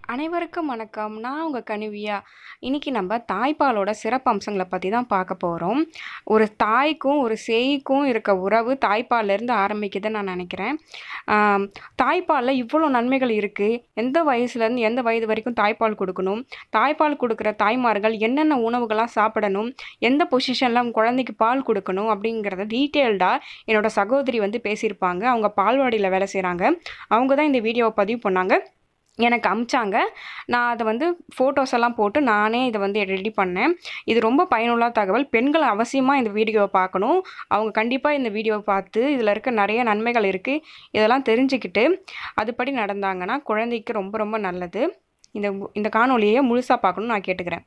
அனைவருக்கும் வணக்கம். நான் உங்க கனிவியா. இன்னைக்கு நம்ப தாய்ப்பாலோட சிறப்பம்சங்கள பத்தி தான் பார்க்க போறோம். ஒரு தாய்க்கும், ஒரு சேய்க்கும் இருக்க உறவு தாய்ப்பால்லேருந்து ஆரம்பிக்குதுன்னு நான் நெனைக்கிறேன். ஆம், தாய்ப்பால்ல இவ்வளோ நன்மைகள் இருக்கு. எந்த வயசுலேருந்து எந்த வயது வரைக்கும் தாய்ப்பால் குடுக்கணும்? தாய்ப்பால் குடுக்குற தாய்மார்கள் என்னென்ன உணவுகள்லாம் சாப்பிடணும்? எந்த பொசிஷன்ல குழந்தைக்கு பால் குடுக்கணும்? அப்படிங்கிறத டீட்டெயில்டா என்னோட சகோதரி வந்து பேசியிருப்பாங்க. அவங்க பால்வாடியில வேலை செய்றாங்க. அவங்க தான் இந்த வீடியோவ பதிவு பண்ணாங்க. எனக்கு அனுப்பிச்சாங்க. நான் அத வந்து ஃபோட்டோஸ் எல்லாம் போட்டு நானே இத வந்து ரெடி பண்ணேன். இது ரொம்ப பயனுள்ள தகவல். பெண்கள் அவசியமா இந்த வீடியோவ பார்க்கணும். அவங்க கண்டிப்பா இந்த வீடியோவ பார்த்து, இதில இருக்க நெறைய நன்மைகள் இருக்கு. இதெல்லாம் தெரிஞ்சுக்கிட்டு, அதுபடி நடந்தாங்கன்னா, குழந்தைக்கு ரொம்ப ரொம்ப நல்லது. இந்த இந்த காணொளிய முழுசா பார்க்கணும்னு நான் கேட்டுக்கிறேன்.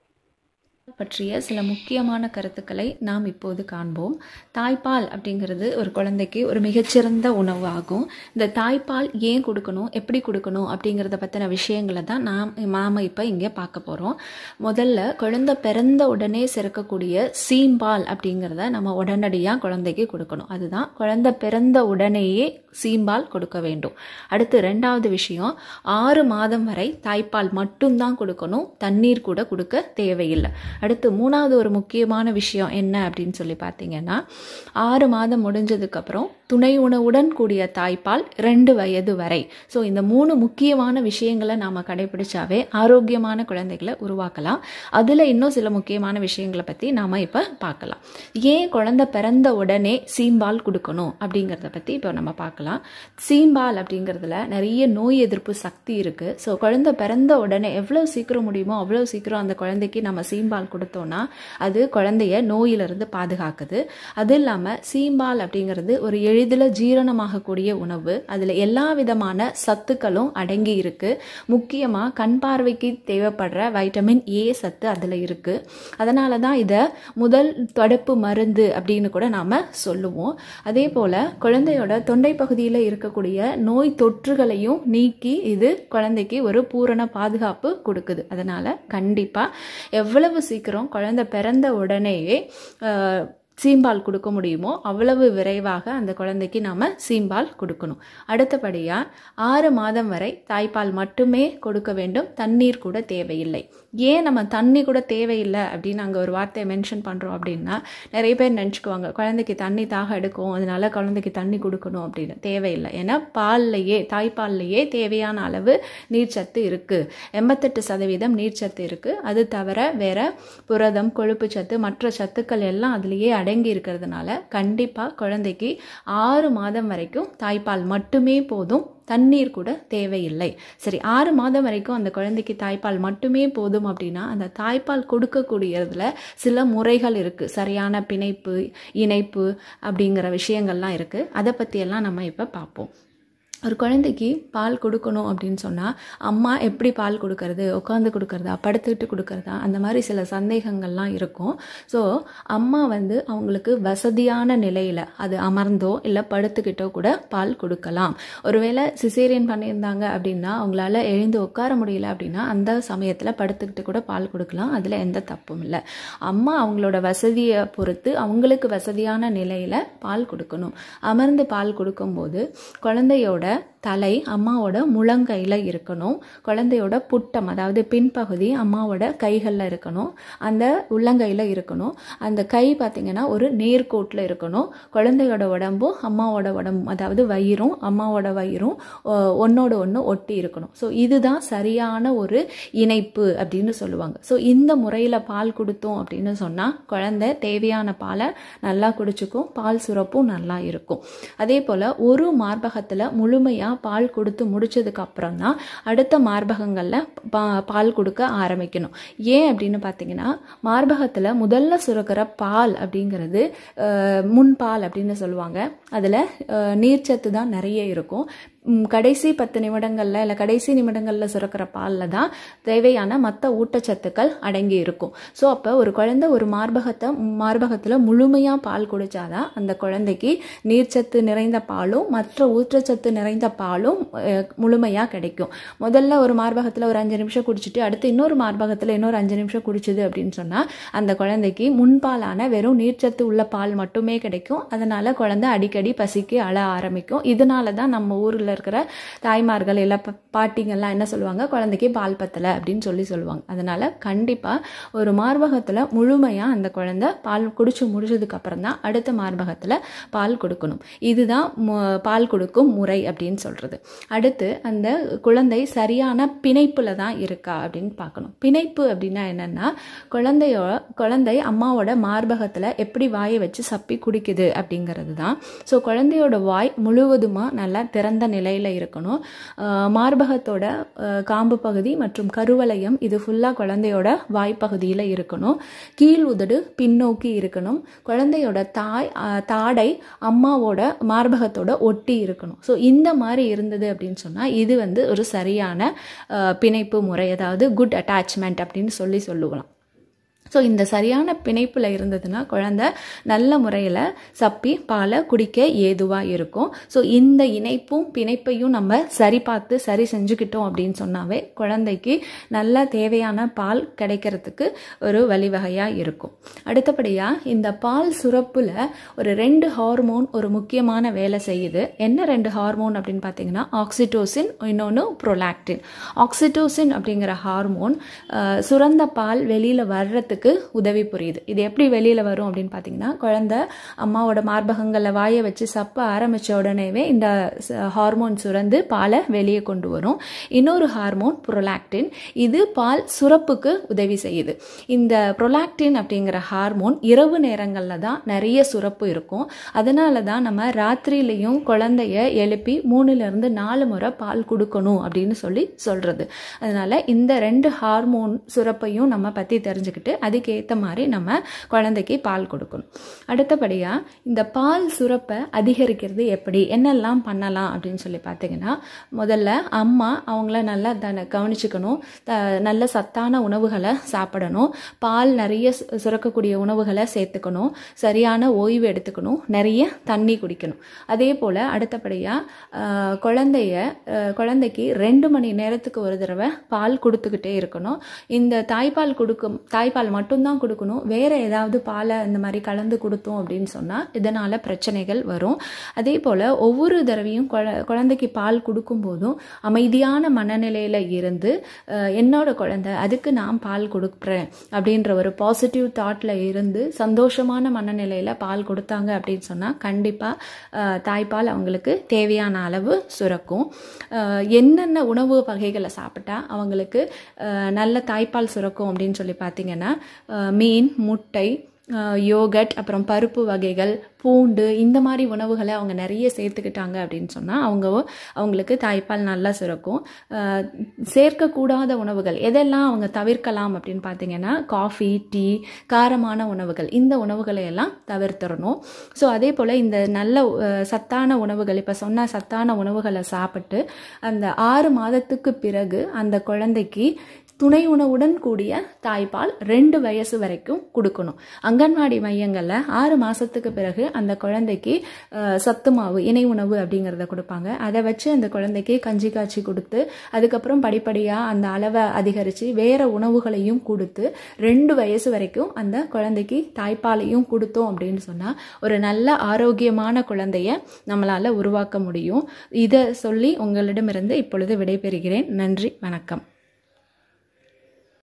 பற்றிய சில முக்கியமான கருத்துக்களை நாம் இப்போது காண்போம். தாய்ப்பால் அப்படிங்கிறது ஒரு குழந்தைக்கு ஒரு மிகச்சிறந்த உணவு ஆகும். இந்த தாய்ப்பால் ஏன் குடுக்கணும்? எப்படி குடுக்கணும்? அப்படிங்கிறத பத்தின விஷயங்கள தான் நாம் நாம இப்ப இங்க பார்க்க போறோம். முதல்ல குழந்தை பிறந்த உடனே சுரக்கக்கூடிய சீம்பால் அப்படிங்கிறத நம்ம உடனடியா குழந்தைக்கு குடுக்கணும். அதுதான் குழந்தை பிறந்த உடனேயே சீம்பால் கொடுக்க வேண்டும். அடுத்து 2வது விஷயம் 6 மாதம் வரை தாய்ப்பால் மட்டும் தான் குடுக்கணும். தண்ணீர் கூட குடுக்க தேவையில்ல. அடுத்து 3வது ஒரு முக்கியமான விஷயம் என்ன அப்படின்னு சொல்லி பார்த்தீங்கன்னா, 6 மாதம் முடிஞ்சதுக்கு அப்புறம் துணை உணவுடன் கூடிய தாய்ப்பால் 2 வயது வரை. ஸோ இந்த 3 முக்கியமான விஷயங்கள நாம கடைபிடிச்சாவே ஆரோக்கியமான குழந்தைகள உருவாக்கலாம். அதுல இன்னும் சில முக்கியமான விஷயங்கள பத்தி நாம இப்ப பார்க்கலாம். ஏன் குழந்தை பிறந்த உடனே சீம்பால் குடுக்கணும்? அப்படிங்கிறத பத்தி இப்போ நம்ம பார்க்கலாம். சீம்பால் அப்படிங்கிறதுல நிறைய நோய் எதிர்ப்பு சக்தி இருக்கு. ஸோ குழந்தை பிறந்த உடனே எவ்வளவு சீக்கிரம் முடியுமோ அவ்வளவு சீக்கிரம் அந்த குழந்தைக்கு நம்ம சீம்பால் குடுத்தோம்னா, அது குழந்தைய நோயிலிருந்து பாதுகாக்குது. அது இல்லாம சீம்பால் அப்படிங்கிறது ஒரு எளிதில ஜீரணமாகக்கூடிய உணவு. அதுல எல்லா விதமான சத்துக்களும் அடங்கி இருக்கு. முக்கியமா கண் பார்வைக்கு தேவைப்படுற வைட்டமின் ஏ சத்து அதுல இருக்கு. அதனால தான் இத முதல் தடுப்பு மருந்து அப்படின்னு கூட நாம சொல்லுவோம். அதே போல குழந்தையோட தொண்டை பகுதியில இருக்கக்கூடிய நோய் தொற்றுகளையும் நீக்கி இது குழந்தைக்கு ஒரு பூரண பாதுகாப்பு குடுக்குது. அதனால கண்டிப்பா எவ்வளவு சீக்கிரம் குழந்தை பிறந்த உடனேயே அ சீம்பால் குடுக்க முடியுமோ அவ்வளவு விரைவாக அந்த குழந்தைக்கு நாம சீம்பால் குடுக்கணும். அடுத்தபடியா 6 மாதம் வரை தாய்ப்பால் மட்டுமே கொடுக்க வேண்டும். தண்ணீர் கூட தேவையில்லை. ஏன் நம்ம தண்ணி கூட தேவையில்ல அப்படின்னு அங்க ஒரு வார்த்தைய மென்ஷன் பண்றோம் அப்படின்னா, நிறைய பேர் நெனச்சுக்குவாங்க குழந்தைக்கு தண்ணி தாகம் எடுக்கும். அதனால குழந்தைக்கு தண்ணி குடுக்கணும் அப்படின்னு. தேவையில்ல. ஏன்னா பால்லயே தாய்ப்பால்லயே தேவையான அளவு நீர்ச்சத்து இருக்கு. 88% நீர்ச்சத்து இருக்கு. அது தவிர வேற புரதம், கொழுப்புச்சத்து மற்ற சத்துக்கள் எல்லாம் அதிலேயே அடங்கி இருக்கிறதுனால கண்டிப்பா குழந்தைக்கு 6 மாதம் வரைக்கும் தாய்ப்பால் மட்டுமே போதும். தண்ணீர் கூட தேவையில்லை. சரி 6 மாதம் வரைக்கும் அந்த குழந்தைக்கு தாய்ப்பால் மட்டுமே போதும் அப்படின்னா, அந்த தாய்ப்பால் கொடுக்கக்கூடியதுல சில முறைகள் இருக்கு. சரியான பிணைப்பு, இணைப்பு அப்படிங்கிற விஷயங்கள்லாம் இருக்கு. அத பத்தியெல்லாம் நம்ம இப்ப பார்ப்போம். ஒரு குழந்தைக்கு பால் குடுக்கணும் அப்படின்னு சொன்னா, அம்மா எப்படி பால் குடுக்கறது? உட்கார்ந்து குடுக்கறதா? படுத்துக்கிட்டு குடுக்கறதா? அந்த மாரி சில சந்தேகங்கள்லாம் இருக்கும். ஸோ அம்மா வந்து அவங்களுக்கு வசதியான நிலையில அது அமர்ந்தோ, இல்ல படுத்துக்கிட்டோ கூட பால் குடுக்கலாம். ஒருவேளை சிசேரியன் பண்ணியிருந்தாங்க அப்படின்னா, அவங்களால எழுந்து உட்கார முடியல அப்படின்னா, அந்த சமயத்துல படுத்துக்கிட்டு கூட பால் குடுக்கலாம். அதுல எந்த தப்பும் இல்ல. அம்மா அவங்களோட வசதிய பொறுத்து அவங்களுக்கு வசதியான நிலையில பால் குடுக்கணும். அமர்ந்து பால் குடுக்கும்போது குழந்தையோட தலை அம்மாவோட முழங்கையில இருக்கணும். குழந்தையோட புட்டம் அதாவது பின்பகுதி அம்மாவோட கைகள்ல இருக்கணும். அந்த உள்ளங்கையில இருக்கணும். அந்த கை பார்த்தீங்கன்னா ஒரு நேர்கோட்டுல இருக்கணும். குழந்தையோட உடம்பும் அம்மாவோட உடம்பும் அதாவது வயிறும் அம்மாவோட வயிறும் அ ஒண்ணோட ஒண்ணு ஒட்டி இருக்கணும். ஸோ இதுதான் சரியான ஒரு இணைப்பு அப்படின்னு சொல்லுவாங்க. ஸோ இந்த முறையில பால் குடுத்தோம் அப்படின்னு சொன்னா, குழந்தை தேவையான பால நல்லா குடிச்சுக்கும். பால் சுரப்பும் நல்லா இருக்கும். அதே போல ஒரு மார்பகத்துல முழுமையா பால் குடுத்து முடிச்சதுக்கு அப்புறம் தான் அடுத்த மார்பகங்கள்ல பா பால் குடுக்க ஆரம்பிக்கணும். ஏன் அப்படின்னு பார்த்தீங்கன்னா, மார்பகத்துல முதல்ல சுரக்கிற பால் அப்படிங்கிறது அ முன்பால் அப்படின்னு சொல்லுவாங்க. அதுல அ நீர்ச்சத்து தான் நிறைய இருக்கும். ம் கடைசி 10 நிமிடங்கள்ல இல்ல கடைசி நிமிடங்கள்ல சுரக்கிற பால்ல தான் தேவையான மத்த ஊட்டச்சத்துக்கள் அடங்கி இருக்கும். ஸோ அப்ப ஒரு குழந்தை ஒரு மார்பகத்த மார்பகத்துல முழுமையா பால் குடிச்சா தான் அந்த குழந்தைக்கு நீர்ச்சத்து நிறைந்த பாலும், மற்ற ஊட்டச்சத்து நிறைந்த பாலும் அ முழுமையா கிடைக்கும். முதல்ல ஒரு மார்பகத்துல ஒரு 5 நிமிஷம் குடிச்சிட்டு, அடுத்து இன்னொரு மார்பகத்துல இன்னொரு 5 நிமிஷம் குடிச்சுது அப்படின்னு சொன்னா, அந்த குழந்தைக்கு முன்பாலான வெறும் நீர்ச்சத்து உள்ள பால் மட்டுமே கிடைக்கும். அதனால குழந்தை அடிக்கடி பசிக்கு அழ ஆரம்பிக்கும். இதனால தான் நம்ம ஊர்ல வீட்டில் இருக்கிற தாய்மார்கள் இல்லை ப- பாட்டிங்கெல்லாம் என்ன சொல்லுவாங்க குழந்தைக்கு பால் பத்தலை அப்படின்னு சொல்லி சொல்லுவாங்க அதனால் கண்டிப்பாக ஒரு மார்பகத்தில் முழுமையாக அந்த குழந்தை பால் குடிச்சு முடிச்சதுக்கு அப்புறம் தான் அடுத்த மார்பகத்தில் பால் கொடுக்கணும் இதுதான் மு- பால் கொடுக்கும் முறை அப்படின்னு சொல்கிறது அடுத்து அந்த குழந்தை சரியான பிணைப்பில் தான் இருக்கா அப்படின்னு பார்க்கணும் பிணைப்பு அப்படின்னா என்னென்னா குழந்தையோ குழந்தை அம்மாவோட மார்பகத்தில் எப்படி வாயை வச்சு சப்பி குடிக்குது அப்படிங்கிறது தான் ஸோ குழந்தையோட வாய் முழுவதுமாக நல்லா திறந்த நிலையில் இருக்கணும் ஆஹ் மார்பகத்தோட ஆஹ் காம்பு பகுதி மற்றும் கருவளையம் இது ஃபுல்லாக குழந்தையோட வாய்ப்பகுதியில் இருக்கணும் கீழ் உதடு பின்னோக்கி இருக்கணும் குழந்தையோட தாய் ஆஹ் தாடை அம்மாவோட மார்பகத்தோட ஒட்டி இருக்கணும் ஸோ இந்த மாதிரி இருந்தது அப்படின்னு சொன்னால் இது வந்து ஒரு சரியான ஆஹ் பிணைப்பு முறை அதாவது குட் அட்டாச்மெண்ட் அப்படின்னு சொல்லி சொல்லுவலாம் ஸோ இந்த சரியான பிணைப்பில் இருந்ததுன்னா குழந்தை நல்ல முறையில் சப்பி பாலை குடிக்க ஏதுவாக இருக்கும் ஸோ இந்த இணைப்பும் பிணைப்பையும் நம்ம சரி பார்த்து சரி செஞ்சுக்கிட்டோம் அப்படின்னு சொன்னாவே குழந்தைக்கு நல்ல தேவையான பால் கிடைக்கிறதுக்கு ஒரு வழிவகையாக இருக்கும் அடுத்தபடியாக இந்த பால் சுரப்பில் ஒரு ரெண்டு ஹார்மோன் ஒரு முக்கியமான வேலை செய்யுது என்ன ரெண்டு ஹார்மோன் அப்படின்னு பார்த்தீங்கன்னா ஆக்சிடோசின் இன்னொன்று ப்ரொலாக்டின் ஆக்சிடோசின் அப்படிங்கிற ஹார்மோன் அஹ், சுரந்த பால் வெளியில் வர்றதுக்கு உதவி புரியுது இது எப்படி வெளியில் வரும் அப்படின்னு பார்த்தீங்கன்னா குழந்தை அம்மாவோட மார்பகங்களில் வாயை வச்சு சப்ப ஆரம்பித்த உடனேவே இந்த ச- ஹார்மோன் சுரந்து பாலை வெளியே கொண்டு வரும் இன்னொரு ஹார்மோன் ப்ரொலாக்டின் இது பால் சுரப்புக்கு உதவி செய்யுது இந்த ப்ரொலாக்டின் அப்படிங்கிற ஹார்மோன் இரவு நேரங்களில் தான் நிறைய சுரப்பு இருக்கும் அதனால தான் நம்ம ராத்திரியிலையும் குழந்தைய எழுப்பி மூணுலேருந்து நாலு முறை பால் கொடுக்கணும் அப்படின்னு சொல்லி சொல்கிறது அதனால இந்த ரெண்டு ஹார்மோன் சுரப்பையும் நம்ம பற்றி தெரிஞ்சுக்கிட்டு அதுக்கேற்ற மாதிரி நம்ம குழந்தைக்கு பால் கொடுக்கணும் அடுத்தபடியாக இந்த பால் சுரப்பை அதிகரிக்கிறது எப்படி என்னெல்லாம் பண்ணலாம் அப்படின்னு சொல்லி பார்த்தீங்கன்னா முதல்ல அம்மா அவங்கள நல்லா தன கவனிச்சுக்கணும் த நல்ல சத்தான உணவுகளை சாப்பிடணும் பால் நிறைய சு- சுரக்கக்கூடிய உணவுகளை சேர்த்துக்கணும் சரியான ஓய்வு எடுத்துக்கணும் நிறைய தண்ணி குடிக்கணும் அதே போல் அடுத்தபடியாக குழந்தைய அஹ், குழந்தைக்கு ரெண்டு மணி நேரத்துக்கு ஒரு தடவை பால் கொடுத்துக்கிட்டே இருக்கணும் இந்த தாய்ப்பால் கொடுக்கும் தாய்ப்பால் மட்டும்தான் கொடுக்கணும் வேறு ஏதாவது பாலை இந்த மாதிரி கலந்து கொடுத்தோம் அப்படின்னு சொன்னால் இதனால் பிரச்சனைகள் வரும் அதே போல் ஒவ்வொரு தடவையும் குழ குழந்தைக்கு பால் கொடுக்கும்போதும் அமைதியான மனநிலையில் இருந்து அஹ், என்னோட குழந்தை அதுக்கு நான் பால் கொடுக்குறேன் அப்படின்ற ஒரு பாசிட்டிவ் தாட்டில் இருந்து சந்தோஷமான மனநிலையில் பால் கொடுத்தாங்க அப்படின்னு சொன்னால் கண்டிப்பாக தாய்ப்பால் அவங்களுக்கு தேவையான அளவு சுரக்கும் அஹ், என்னென்ன உணவு வகைகளை சாப்பிட்டா அவங்களுக்கு அஹ், நல்ல தாய்ப்பால் சுரக்கும் அப்படின்னு சொல்லி பார்த்தீங்கன்னா அஹ், மீன் முட்டை யோகட் அப்புறம் பருப்பு வகைகள் பூண்டு இந்த மாதிரி உணவுகளை அவங்க நிறைய சேர்த்துக்கிட்டாங்க அப்படின்னு சொன்னால் அவங்க அவங்களுக்கு தாய்ப்பால் நல்லா சுரக்கும் அஹ், சேர்க்கக்கூடாத உணவுகள் எதெல்லாம் அவங்க தவிர்க்கலாம் அப்படின்னு பார்த்தீங்கன்னா காஃபி டீ காரமான உணவுகள் இந்த உணவுகளை எல்லாம் தவிர்த்திடணும் ஸோ அதே போல் இந்த நல்ல அஹ், சத்தான உணவுகள் இப்போ சொன்ன சத்தான உணவுகளை சாப்பிட்டு அந்த ஆறு மாதத்துக்கு பிறகு அந்த குழந்தைக்கு துணை உணவுடன் கூடிய தாய்ப்பால் ரெண்டு வயசு வரைக்கும் கொடுக்கணும் அங்கன்வாடி மையங்களில் ஆறு மாதத்துக்கு பிறகு அந்த குழந்தைக்கு அஹ், சத்து மாவு இணை உணவு அப்படிங்கிறத கொடுப்பாங்க அதை வச்சு அந்த குழந்தைக்கு கஞ்சி காய்ச்சி கொடுத்து அதுக்கப்புறம் படிப்படியாக அந்த அளவை அதிகரித்து வேறு உணவுகளையும் கொடுத்து ரெண்டு வயசு வரைக்கும் அந்த குழந்தைக்கு தாய்ப்பாலையும் கொடுத்தோம் அப்படின்னு சொன்னால் ஒரு நல்ல ஆரோக்கியமான குழந்தைய நம்மளால் உருவாக்க முடியும் இதை சொல்லி உங்களிடமிருந்து இப்பொழுது விடைபெறுகிறேன் நன்றி வணக்கம்